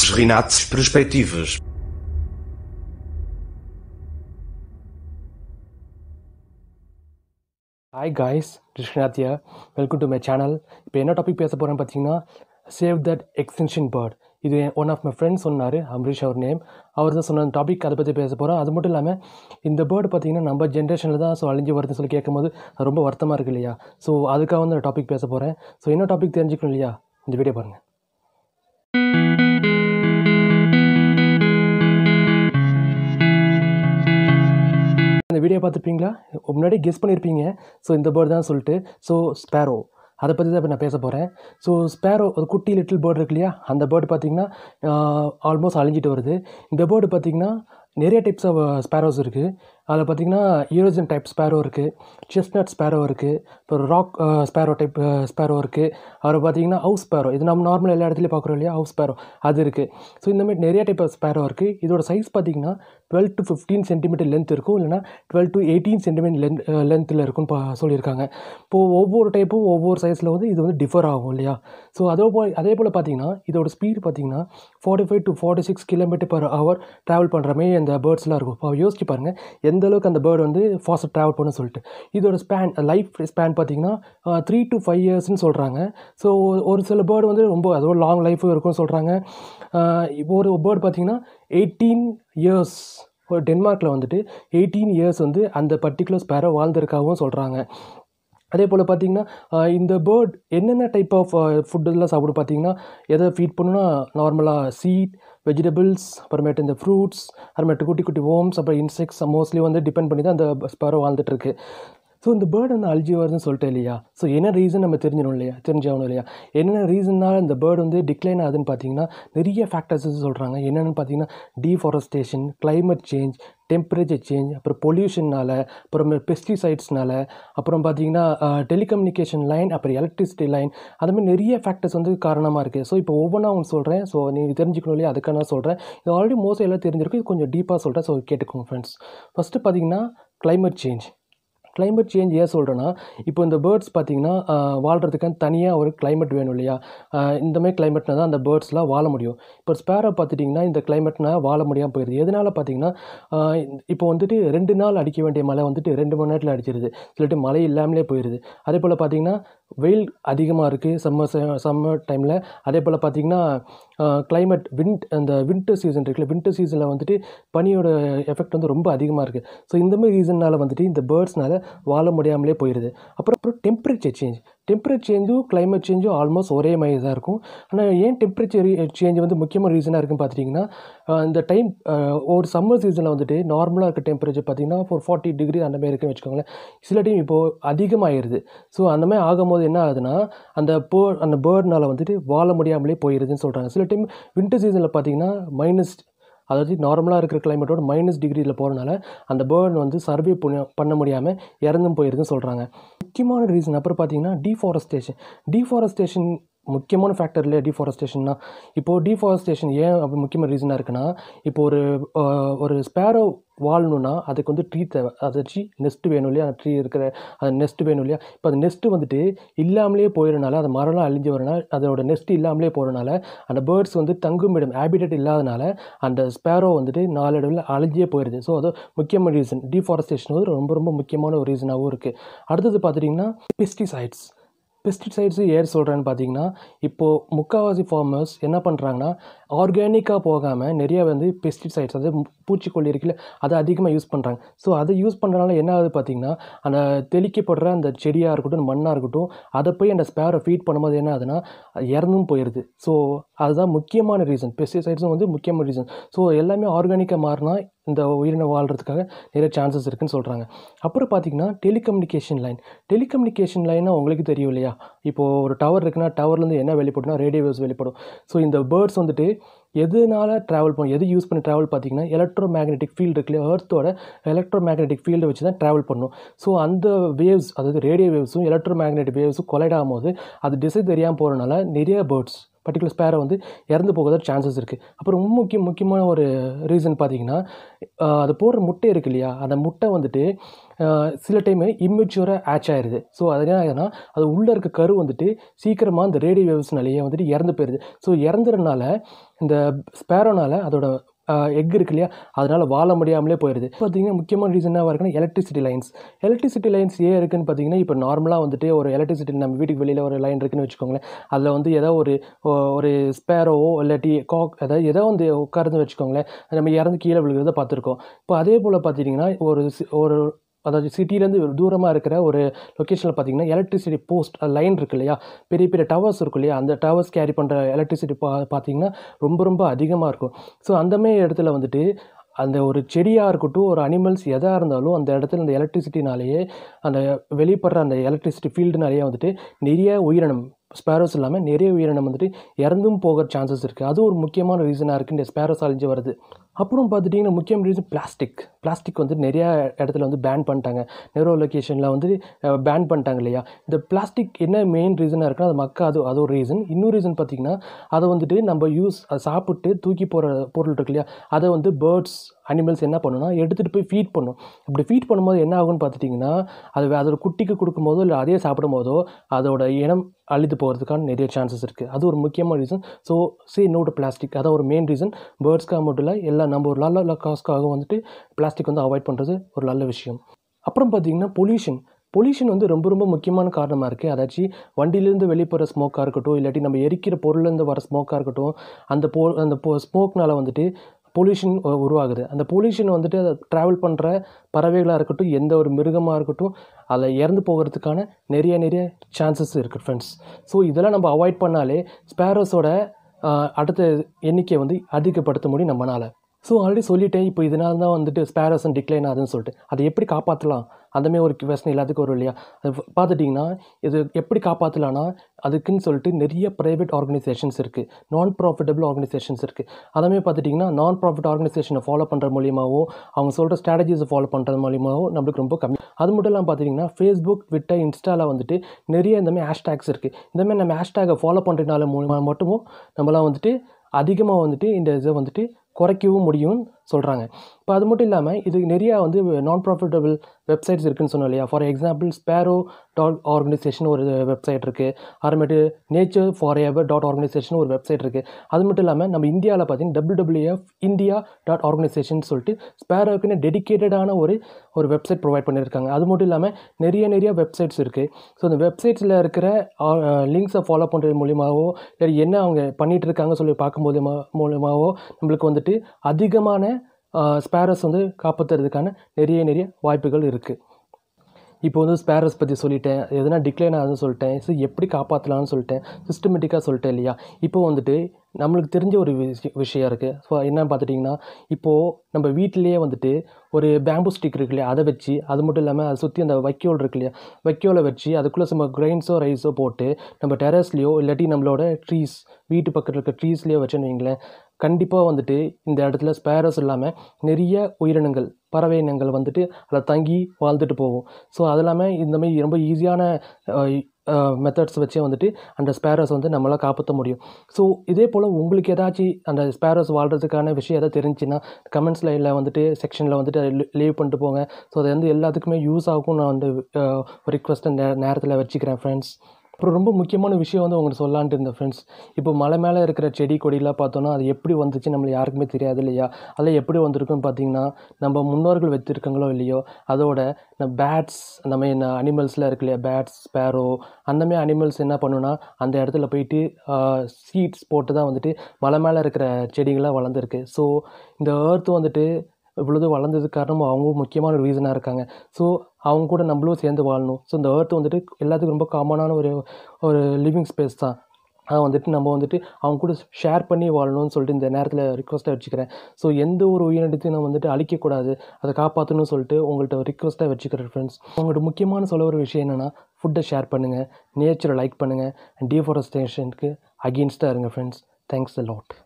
Renatos Perspectivas. Hi guys கிருஷ்ணாத்தியா welcome to my channel இப்போ என்ன டாபிக் பேச போகிறேன்னு பார்த்தீங்கன்னா சேவ் தட் எக்ஸ்டென்ஷன் பேர்ட் இது ஒன் ஆஃப் மை ஃப்ரெண்ட்ஸ் சொன்னார் அம்ரீஷ் அவர் நேம் அவர் தான் சொன்ன டாபிக் அதை பற்றி பேச போகிறோம் அது மட்டும் இல்லாமல் இந்த பேர்டு பார்த்தீங்கன்னா நம்ம ஜென்ரேஷனில் தான் ஸோ அழிஞ்சு வருதுன்னு சொல்லி கேட்கும்போது அது ரொம்ப வருத்தமாக இருக்கு இல்லையா ஸோ அதுக்காக வந்து அந்த டாபிக் பேச போகிறேன் ஸோ என்ன டாபிக் தெரிஞ்சுக்கணும் இல்லையா இந்த வீடியோ பாருங்கள் இந்த வீடியோ பார்த்துருப்பீங்களா முன்னாடி கெஸ் பண்ணியிருப்பீங்க ஸோ இந்த பேர்டு தான் சொல்லிட்டு ஸோ ஸ்பேரோ அதை பற்றி தான் இப்போ நான் பேச போகிறேன் ஸோ ஸ்பேரோ ஒரு குட்டி லிட்டில் பேர்டு இருக்கு இல்லையா அந்த பேர்டு பார்த்திங்கன்னா ஆல்மோஸ்ட் அழிஞ்சிட்டு வருது இந்த பேர்டு பார்த்திங்கன்னா நிறைய டைப்ஸ் ஆஃப் ஸ்பேரோஸ் இருக்குது அதில் பார்த்திங்கன்னா யூரோஜன் டைப் ஸ்பேரோ இருக்குது செஸ்னட் ஸ்பேரோ இருக்குது இப்போ ராக் ஸ்பேரோ டைப் ஸ்பேரோ இருக்குது அப்புறம் பார்த்திங்கன்னா ஹவுஸ் ஸ்பேரோ இது நம்ம நார்மல் எல்லா இடத்துலையும் பார்க்குறோம் இல்லையா ஹவுஸ் ஸ்பேரோ அது இருக்குது ஸோ இந்த மாதிரி நிறைய டைப் ஆஃப் ஸ்பேரோ இருக்குது இதோட சைஸ் பார்த்திங்கன்னா twelve to fifteen centimetre length இருக்கும் இல்லைனா twelve to eighteen centimetre length லென்த்தில் இருக்கும்னு பா சொல்லியிருக்காங்க இப்போது ஒவ்வொரு டைப்பும் ஒவ்வொரு சைஸில் வந்து இது வந்து டிஃபர் ஆகும் இல்லையா ஸோ அதே போல் அதே போல் பார்த்திங்கன்னா இதோட ஸ்பீடு பார்த்திங்கன்னா forty five to forty six kilometre per hour travel பண்ணுற மாதிரி அந்த பேர்ட்ஸ்லாம் இருக்கும் இப்போ யோசிச்சு பாருங்கள் எந்த அளவுக்கு அந்த பேர்டு வந்து ஃபாஸ்ட்டாக ட்ராவல் பண்ண சொல்லிட்டு இதோட ஸ்பேன் லைஃப் ஸ்பேன் பார்த்திங்கன்னா த்ரீ டு ஃபைவ் இயர்ஸ்னு சொல்கிறாங்க ஸோ ஒரு சில பேர்டு வந்து ரொம்ப அதோட லாங் லைஃபும் இருக்கும்னு சொல்கிறாங்க இப்போ ஒரு பேர்டு பார்த்திங்கன்னா எயிட்டீன் இயர்ஸ் ஒரு டென்மார்க்கில் வந்துட்டு எயிட்டீன் இயர்ஸ் வந்து அந்த பர்டிகுலர் ஸ்பேரோ வாழ்ந்திருக்காகவும் சொல்கிறாங்க அதே போல் பார்த்திங்கன்னா இந்த பேர்ட் என்னென்ன டைப் ஆஃப் ஃபுட்டெல்லாம் சாப்பிடும் பார்த்தீங்கன்னா எதை ஃபீட் பண்ணுன்னா நார்மலாக சீட் வெஜிடபிள்ஸ் அப்புறமேட்டு இந்த ஃப்ரூட்ஸ் அப்புறமேட்டு குட்டி குட்டி ஓம்ஸ் அப்புறம் இன்செக்ட்ஸ் மோஸ்ட்லி வந்து டிபெண்ட் பண்ணி தான் அந்த ஸ்பேரோ வாழ்ந்துட்டுருக்கு ஸோ இந்த பேர்டு வந்து அழிஞ்சி வருதுன்னு சொல்லிட்டு இல்லையா ஸோ என்ன ரீசன் நம்ம தெரிஞ்சிடணும் இல்லையா தெரிஞ்சாகணும் இல்லையா என்னென்ன ரீசனால் இந்த பேர்டு வந்து டிக்ளைன் ஆகுதுன்னு பார்த்தீங்கன்னா நிறைய ஃபேக்டர்ஸ் சொல்கிறாங்க என்னென்னு பார்த்தீங்கன்னா deforestation climate change temperature change அப்புறம் பொல்யூஷனால் அப்புறம் பெஸ்டிசைட்ஸ்னால அப்புறம் பார்த்தீங்கன்னா டெலிகம்யூனிகேஷன் லைன் அப்புறம் எலக்ட்ரிசிட்டி லைன் அது மாதிரி நிறைய ஃபேக்டர்ஸ் வந்து காரணமாக இருக்குது ஸோ இப்போ ஒவ்வொன்றா அவங்க சொல்கிறேன் ஸோ நீங்கள் தெரிஞ்சுக்கணும் இல்லையா அதுக்காக நான் சொல்கிறேன் இது ஆல்ரெடி மோஸ்ட் எல்லாம் தெரிஞ்சிருக்கு இது கொஞ்சம் டீப்பாக சொல்கிறேன் ஸோ கேட்டுக்கோங்க ஃப்ரெண்ட்ஸ் ஃபஸ்ட்டு பார்த்தீங்கன்னா கிளைமேட் சேஞ்ச் கிளைமேட் சேஞ்ச் ஏன் சொல்கிறேன்னா இப்போ இந்த பேர்ட்ஸ் பார்த்திங்கன்னா வாழ்கிறதுக்கான தனியாக ஒரு கிளைமேட் வேணும் இல்லையா இந்த மாதிரி கிளைமேட்னா தான் அந்த பேர்ட்ஸ்லாம் வாழ முடியும் இப்போ ஸ்பேரை பார்த்துட்டிங்கன்னா இந்த கிளைமேட்னால் வாழ முடியாமல் போயிடுது எதனால் பார்த்தீங்கன்னா இப்போ வந்துட்டு ரெண்டு நாள் அடிக்க வேண்டிய மழை வந்துட்டு ரெண்டு மணி நேரத்தில் அடிச்சிருது சிலட்டு மழை இல்லாமலே போயிடுது அதே போல் பார்த்திங்கன்னா வெயில் அதிகமாக இருக்குது சம்மர் சம்மர் டைமில் அதே போல் பார்த்திங்கன்னா கிளைமேட் விண்ட் அந்த வின்டர் சீசன் இருக்குல்ல வின்டர் சீசனில் வந்துட்டு பனியோட எஃபெக்ட் வந்து ரொம்ப அதிகமாக இருக்குது ஸோ இந்த மாதிரி ரீசன்னால் வந்துட்டு இந்த பேர்ட்ஸ்னால் வாழ முடியாமலே போயிடுது அப்புறம் அப்புறம் டெம்பரேச்சர் சேஞ்ச் டெம்பரேச்சர் சேஞ்சும் கிளைமேட் சேஞ்சும் ஆல்மோஸ்ட் ஒரே மாதிரி தான் இருக்கும் ஆனால் ஏன் டெம்பரேச்சர் சேஞ்ச் வந்து முக்கியமான ரீசனாக இருக்குன்னு பார்த்துட்டிங்கன்னா இந்த டைம் ஒரு சம்மர் சீசனில் வந்துட்டு நார்மலாக இருக்க டெம்பரேச்சர் பார்த்திங்கன்னா ஒரு ஃபார்ட்டி டிகிரி அந்த மாதிரி இருக்குன்னு வச்சுக்கோங்களேன் சில டைம் இப்போது அதிகமாகிடுது ஸோ அந்த மாதிரி ஆகும்போது என்ன ஆகுதுன்னா அந்த பே அந்த பேர்ட்னால் வந்துட்டு வாழ முடியாமலே போயிடுதுன்னு சொல்கிறாங்க சில டைம் வின்டர் சீசனில் பார்த்திங்கன்னா மைனஸ் அதாவது நார்மலாக இருக்கிற கிளைமேட்டோட மைனஸ் டிகிரியில் போகிறனால அந்த பேர்ட் வந்து சர்வே பண்ண பண்ண முடியாமல் இறந்தும் போயிருதுன்னு சொல்கிறாங்க முக்கியமான ரீசன் அப்புறம் பார்த்தீங்கன்னா டீஃபாரஸ்டேஷன் டீஃபாரஸ்டேஷன் முக்கியமான ஃபேக்டர் இல்லையா டீஃபாரஸ்டேஷன்னா இப்போது டீஃபாரஸ்டேஷன் ஏன் அப்படி முக்கியமான ரீசனாக இருக்குன்னா இப்போ ஒரு ஒரு ஸ்பேரோ வாழணுன்னா அதுக்கு வந்து ட்ரீ தேவை அதாச்சு நெஸ்ட்டு வேணும் இல்லையா அந்த ட்ரீ இருக்கிற அந்த நெஸ்ட்டு வேணும் இல்லையா இப்போ அந்த நெஸ்ட்டு வந்துட்டு இல்லாமலே போயிடனால அந்த மரம்லாம் அழிஞ்சு வரனால அதோட நெஸ்ட் இல்லாமலே போகிறனால அந்த பேர்ட்ஸ் வந்து தங்குமிடம் ஹேபிடேட் இல்லாதனால அந்த ஸ்பேரோ வந்துட்டு நாளடைவில் அழிஞ்சே போயிடுது ஸோ அது முக்கியமான ரீசன் டீஃபாரஸ்டேஷன் வந்து ரொம்ப ரொம்ப முக்கியமான ஒரு ரீசனாகவும் இருக்குது அடுத்தது பார்த்துட்டிங்கன்னா பெஸ்டிசைட்ஸ் பெஸ்டிசைட்ஸு ஏர் சொல்கிறேன்னு பார்த்தீங்கன்னா இப்போது முக்கால்வாசி ஃபார்மர்ஸ் என்ன பண்ணுறாங்கன்னா ஆர்கானிக்காக போகாமல் நிறைய வந்து பெஸ்டிசைட்ஸ் அதாவது பூச்சிக்கொல்லி இருக்குல்ல அதை அதிகமாக யூஸ் பண்ணுறாங்க ஸோ அதை யூஸ் பண்ணுறதுனால என்ன ஆகுது பார்த்திங்கன்னா அந்த தெளிக்கப்படுற அந்த செடியாக இருக்கட்டும் மண்ணாக இருக்கட்டும் அதை போய் அந்த ஸ்பேரை ஃபீட் பண்ணும்போது என்ன ஆகுதுன்னா இறந்தும் போயிடுது ஸோ அதுதான் முக்கியமான ரீசன் பெஸ்டிசைட்ஸும் வந்து முக்கியமான ரீசன் ஸோ எல்லாமே ஆர்கானிக்காக மாறினா இந்த உயிரினம் வாழ்கிறதுக்காக நிறைய சான்சஸ் இருக்குன்னு சொல்கிறாங்க அப்புறம் பார்த்திங்கன்னா டெலிகம்யூனிகேஷன் லைன் டெலிகம்யூனிகேஷன் லைன்னா உங்களுக்கு தெரியும் இல்லையா இப்போது ஒரு டவர் இருக்குன்னா டவர்லேருந்து என்ன வெளிப்படும்னா ரேடியோ வேவ்ஸ் வெளிப்படும் ஸோ இந்த பேர்ட்ஸ் வந்துட்டு எதனால் ட்ராவல் பண்ணும் எது யூஸ் பண்ணி ட்ராவல் பார்த்திங்கன்னா எலக்ட்ரோ மேக்னெட்டிக் ஃபீல்டு இருக்குல்ல ஏர்த்தோட எலக்ட்ரோ மேக்னெட்டிக் ஃபீல்டை வச்சு தான் ட்ராவல் பண்ணும் ஸோ அந்த வேவ்ஸ் அதாவது ரேடியோ வேவ்ஸும் எலக்ட்ரோ மேக்னெட்டிக் வேவ்ஸும் கொலைட் ஆகும்போது அது திசை தெரியாமல் போகிறனால நிறைய பேர்ட்ஸ் பர்டிகுலர் ஸ்பேரோ வந்து இறந்து போகிறதுக்கு சான்சஸ் இருக்குது அப்புறம் ரொம்ப முக்கிய முக்கியமான ஒரு ரீசன் பார்த்தீங்கன்னா ஆஹ் அது போடுற முட்டை இருக்கு இல்லையா அந்த முட்டை வந்துட்டு ஆஹ் சில டைமு இம்மெச்சூராக ஆச் ஆயிடுது ஸோ அது என்ன ஆகுதுன்னா அது உள்ளே இருக்க கரு வந்துட்டு சீக்கிரமாக இந்த ரேடியோ வேவ்ஸ்னாலேயே வந்துட்டு இறந்து போயிடுது ஸோ இறந்துறனால இந்த ஸ்பேரோனால அதோட எக் இருக்கு இல்லையா அதனால் வாழ முடியாமலே போயிடுது பார்த்தீங்கன்னா முக்கியமான ரீசன் என்ன இருக்குன்னா எலக்ட்ரிசிட்டி லைன்ஸ் எலக்ட்ரிசிட்டி லைன்ஸ் ஏன் இருக்குன்னு பார்த்தீங்கன்னா இப்போ நார்மலாக வந்துட்டு ஒரு எலக்ட்ரிசிட்டி நம்ம வீட்டுக்கு வெளியில் ஒரு லைன் இருக்குன்னு வச்சுக்கோங்களேன் அதில் வந்து ஏதோ ஒரு ஒ- ஒரு ஸ்பேரோவோ இல்லாட்டி காக் அதாவது ஏதோ வந்து உட்காருன்னு வச்சுக்கோங்களேன் அது நம்ம இறந்து கீழே விழுகிறத பார்த்துருக்கோம் இப்போ அதே போல் பார்த்திங்கன்னா ஒரு சி- ஒரு அதாவது சிட்டிலேருந்து தூரமாக இருக்கிற ஒரு லொக்கேஷனில் பார்த்தீங்கன்னா எலக்ட்ரிசிட்டி போஸ்ட் லைன் இருக்கு இல்லையா பெரிய பெரிய டவர்ஸ் இருக்கும் இல்லையா அந்த டவர்ஸ் கேரி பண்ணுற எலக்ட்ரிசிட்டி பா பார்த்தீங்கன்னா ரொம்ப ரொம்ப அதிகமாக இருக்கும் ஸோ அந்தமாரி இடத்துல வந்துட்டு அந்த ஒரு செடியாக இருக்கட்டும் ஒரு அனிமல்ஸ் எதாக இருந்தாலும் அந்த இடத்துல அந்த எலக்ட்ரிசிட்டினாலேயே அந்த வெளிப்படுற அந்த எலக்ட்ரிசிட்டி ஃபீல்டுனாலேயே வந்துட்டு நிறைய உயிரினம் ஸ்பேரோஸ் இல்லாமல் நிறைய உயிரினம் வந்துட்டு இறந்தும் போகிற சான்சஸ் இருக்குது அது ஒரு முக்கியமான ரீசனாக இருக்குது இந்த ஸ்பேரோஸ் அழிஞ்சு வருது அப்புறம் பார்த்துட்டிங்கன்னா முக்கியமான ரீசன் பிளாஸ்டிக் பிளாஸ்டிக் வந்து நிறையா இடத்துல வந்து பேன் பண்ணிட்டாங்க நெரோ லொக்கேஷனில் வந்து பேன் பண்ணிட்டாங்க இல்லையா இந்த பிளாஸ்டிக் என்ன மெயின் ரீசனாக இருக்குன்னா அது மக்கா அது அது ஒரு ரீசன் இன்னொரு ரீசன் பார்த்திங்கன்னா அதை வந்துட்டு நம்ம யூஸ் அதை சாப்பிட்டு தூக்கி போகிற பொருள் இருக்கு இல்லையா அதை வந்து பேர்ட்ஸ் அனிமல்ஸ் என்ன பண்ணுன்னா எடுத்துகிட்டு போய் ஃபீட் பண்ணும் அப்படி ஃபீட் பண்ணும்போது என்ன ஆகும்னு பார்த்துட்டிங்கன்னா அது அதோட குட்டிக்கு கொடுக்கும்போதோ இல்லை அதே சாப்பிடும் போதோ அதோட இனம் அழித்து போகிறதுக்கான நிறைய சான்சஸ் இருக்குது அது ஒரு முக்கியமான reason so say not plastic அதான் ஒரு மெயின் ரீசன் பேர்ட்ஸ்க்காக மட்டும் இல்லை எல்லா நம்ம ஒரு நல்ல காஸ்க்காக வந்துட்டு பிளாஸ்டிக் வந்து அவாய்ட் பண்ணுறது ஒரு நல்ல விஷயம் அப்புறம் பார்த்தீங்கன்னா பொல்யூஷன் பொல்யூஷன் வந்து ரொம்ப ரொம்ப முக்கியமான காரணமாக இருக்குது அதாச்சும் வண்டியிலேருந்து வெளிப்படுற ஸ்மோக்காக இருக்கட்டும் இல்லாட்டி நம்ம எரிக்கிற பொருள்லேருந்து வர ஸ்மோக்காக இருக்கட்டும் அந்த போ அந்த போ ஸ்மோக்னால் வந்துட்டு பொல்யூஷன் உருவாகுது அந்த பொல்யூஷன் வந்துட்டு அதை ட்ராவல் பண்ணுற பறவைகளாக இருக்கட்டும் எந்த ஒரு மிருகமாக இருக்கட்டும் அதில் இறந்து போகிறதுக்கான நிறைய நிறைய சான்சஸ் இருக்குது ஃப்ரெண்ட்ஸ் ஸோ இதெல்லாம் நம்ம அவாய்ட் பண்ணாலே ஸ்பேரோஸோட அடுத்த எண்ணிக்கையை வந்து அதிகப்படுத்த முடியும் நம்மளால் ஸோ ஆல்ரெடி சொல்லிட்டேன் இப்போ இதனால தான் வந்துட்டு ஸ்பேரஸ் டிக்ளைன் ஆகுதுன்னு சொல்லிட்டு அதை எப்படி காப்பாற்றலாம் அந்தமாரி ஒரு கொஸ்டின் எல்லாத்துக்கும் வரும் இல்லையா அது பார்த்துட்டிங்கன்னா இது எப்படி காப்பாற்றலான்னா அதுக்குன்னு சொல்லிட்டு நிறைய ப்ரைவேட் ஆர்கனைசேஷன்ஸ் இருக்குது நான் ப்ராஃபிட்டபிள் ஆர்கனைசேஷன்ஸ் இருக்குது அதேமாதிரி பார்த்துட்டிங்கன்னா நான் ப்ராஃபிட் ஆர்கனைசேஷனை ஃபாலோ பண்ணுற மூலியமாகவோ அவங்க சொல்கிற ஸ்ட்ராட்டஜிஸை ஃபாலோ பண்ணுறது மூலியமாகவோ நம்மளுக்கு ரொம்ப கம்மி அது மட்டும் இல்லாமல் பார்த்தீங்கன்னா ஃபேஸ்புக் ட்விட்டர் இன்ஸ்டாவில் வந்துட்டு நிறைய இந்தமாதிரி ஹேஷ்டேக்ஸ் இருக்குது இந்தமாதிரி நம்ம ஹேஷ்டேகை ஃபாலோ பண்ணுறதுனால மூலமாக மட்டுமும் நம்மளாம் வந்துட்டு அதிகமாக வந்துட்டு இந்த இதை வந்துட்டு குறைக்கவும் முடியும்னு சொல்கிறாங்க இப்போ அது மட்டும் இல்லாமல் இது நிறையா வந்து நான் ப்ராஃபிட்டபிள் வெப்சைட்ஸ் இருக்குன்னு சொன்னோம் இல்லையா for example sparrow dot organisation ஒரு வெப்சைட் இருக்குது அப்புறமேட்டு nature for ever dot organisation ஒரு வெப்சைட் இருக்குது அது மட்டும் இல்லாமல் நம்ம இந்தியாவில் பார்த்தீங்கன்னா டபிள்யூடபிள்யூஎஃப் இந்தியா டாட் ஆர்கனைசேஷன் சொல்லிட்டு ஸ்பேரோக்குன்னு டெடிக்கேட்டடான ஒரு ஒரு வெப்சைட் ப்ரொவைட் பண்ணியிருக்காங்க அது மட்டும் இல்லாமல் நிறைய நிறைய வெப்சைட்ஸ் இருக்குது ஸோ அந்த வெப்சைட்ஸில் இருக்கிற லிங்க்ஸை ஃபாலோ பண்ணுறது மூலியமாகவோ இல்லை என்ன அவங்க பண்ணிகிட்டு இருக்காங்க சொல்லி பார்க்கும்போது மூலியமாகவோ நம்மளுக்கு வந்துட்டு அதிகமான ஸ்பேரஸ் வந்து காப்பாற்றுறதுக்கான நிறைய நிறைய வாய்ப்புகள் இருக்குது இப்போ வந்து ஸ்பேரஸ் பற்றி சொல்லிட்டேன் எதனா டிக்ளைன் ஆகுதுன்னு சொல்லிட்டேன் ஸோ எப்படி காப்பாற்றலாம்னு சொல்லிட்டேன் சிஸ்டமேட்டிக்காக சொல்லிட்டேன் இல்லையா இப்போ வந்துட்டு நம்மளுக்கு தெரிஞ்ச ஒரு விஷய விஷயம் இருக்குது ஸோ என்ன பார்த்துட்டிங்கன்னா இப்போது நம்ம வீட்டிலேயே வந்துட்டு ஒரு பேம்பு ஸ்டிக் இருக்கு இல்லையா அதை வச்சு அது மட்டும் இல்லாமல் அதை சுற்றி அந்த வைக்கோல் இருக்கு இல்லையா வைக்கோலை வச்சு அதுக்குள்ளே நம்ம கிரைன்ஸோ ரைஸோ போட்டு நம்ம டெரஸ்லேயோ இல்லாட்டி நம்மளோட ட்ரீஸ் வீட்டு பக்கத்தில் இருக்க ட்ரீஸ்லேயோ வச்சுன்னு வைங்களேன் கண்டிப்பாக வந்துட்டு இந்த இடத்துல ஸ்பேரஸ் இல்லாமல் நிறைய உயிரினங்கள் பறவை இனங்கள் வந்துட்டு அதில் தங்கி வாழ்ந்துட்டு போகும் ஸோ அது இல்லாமல் இந்த மாதிரி ரொம்ப ஈஸியான மெத்தட்ஸ் வச்சே வந்துட்டு அந்த ஸ்பேரஸ் வந்து நம்மளால் காப்பாற்ற முடியும் ஸோ இதே போல் உங்களுக்கு ஏதாச்சும் அந்த ஸ்பேரஸ் வாழ்கிறதுக்கான விஷயம் எதாவது தெரிஞ்சுன்னா கமெண்ட்ஸில் இல்லை வந்துட்டு செக்ஷனில் வந்துட்டு லீவ் பண்ணிட்டு போங்க ஸோ அது வந்து எல்லாத்துக்குமே யூஸ் ஆகும் நான் வந்து ஒரு ரிக்வஸ்ட்டை நே நேரத்தில் வச்சுக்கிறேன் ஃப்ரெண்ட்ஸ் அப்புறம் ரொம்ப முக்கியமான விஷயம் வந்து உங்களுக்கு சொல்லலான்ட்டு இருந்தேன் ஃப்ரெண்ட்ஸ் இப்போ மலை மேலே இருக்கிற செடி கொடியெலாம் பார்த்தோன்னா அது எப்படி வந்துச்சு நம்மளுக்கு யாருக்குமே தெரியாது இல்லையா அதில் எப்படி வந்திருக்குன்னு பார்த்தீங்கன்னா நம்ம முன்னோர்கள் வச்சுருக்காங்களோ இல்லையோ அதோட இந்த பேட்ஸ் அந்த மாதிரி அனிமல்ஸ்லாம் இருக்கு இல்லையா பேட்ஸ் ஸ்பேரோ அந்தமாதிரி அனிமல்ஸ் என்ன பண்ணுன்னா அந்த இடத்துல போயிட்டு சீட்ஸ் போட்டு தான் வந்துட்டு மலை மேலே இருக்கிற செடிகள்லாம் வளர்ந்துருக்கு ஸோ இந்த ஏர்த் வந்துட்டு இவ்வளவு வளர்ந்ததுக்கு காரணம் அவங்களும் முக்கியமான ஒரு ரீசனாக இருக்காங்க ஸோ அவங்க கூட நம்மளும் சேர்ந்து வாழணும் ஸோ இந்த ஏர்த் வந்துட்டு எல்லாத்துக்கும் ரொம்ப காமனான ஒரு ஒரு லிவிங் ஸ்பேஸ் தான் அதை வந்துட்டு நம்ம வந்துட்டு அவங்க கூட ஷேர் பண்ணி வாழணும்னு சொல்லிட்டு இந்த நேரத்தில் ரிக்வஸ்ட்டாக வச்சுக்கிறேன் ஸோ எந்த ஒரு உயிரினத்தையும் நம்ம வந்துட்டு அழிக்கக்கூடாது அதை காப்பாற்றணும்னு சொல்லிட்டு உங்கள்கிட்ட ரிக்வஸ்ட்டாக வச்சுக்கிறேன் ஃப்ரெண்ட்ஸ் உங்கள்கிட்ட முக்கியமான சொல்ல ஒரு விஷயம் என்னென்னா ஃபுட்டை ஷேர் பண்ணுங்கள் நேச்சரை லைக் பண்ணுங்கள் அண்ட் டீஃபாரஸ்டேஷனுக்கு அகெயின்ஸ்டாக இருங்க ஃப்ரெண்ட்ஸ் தேங்க்ஸ் அ லாட்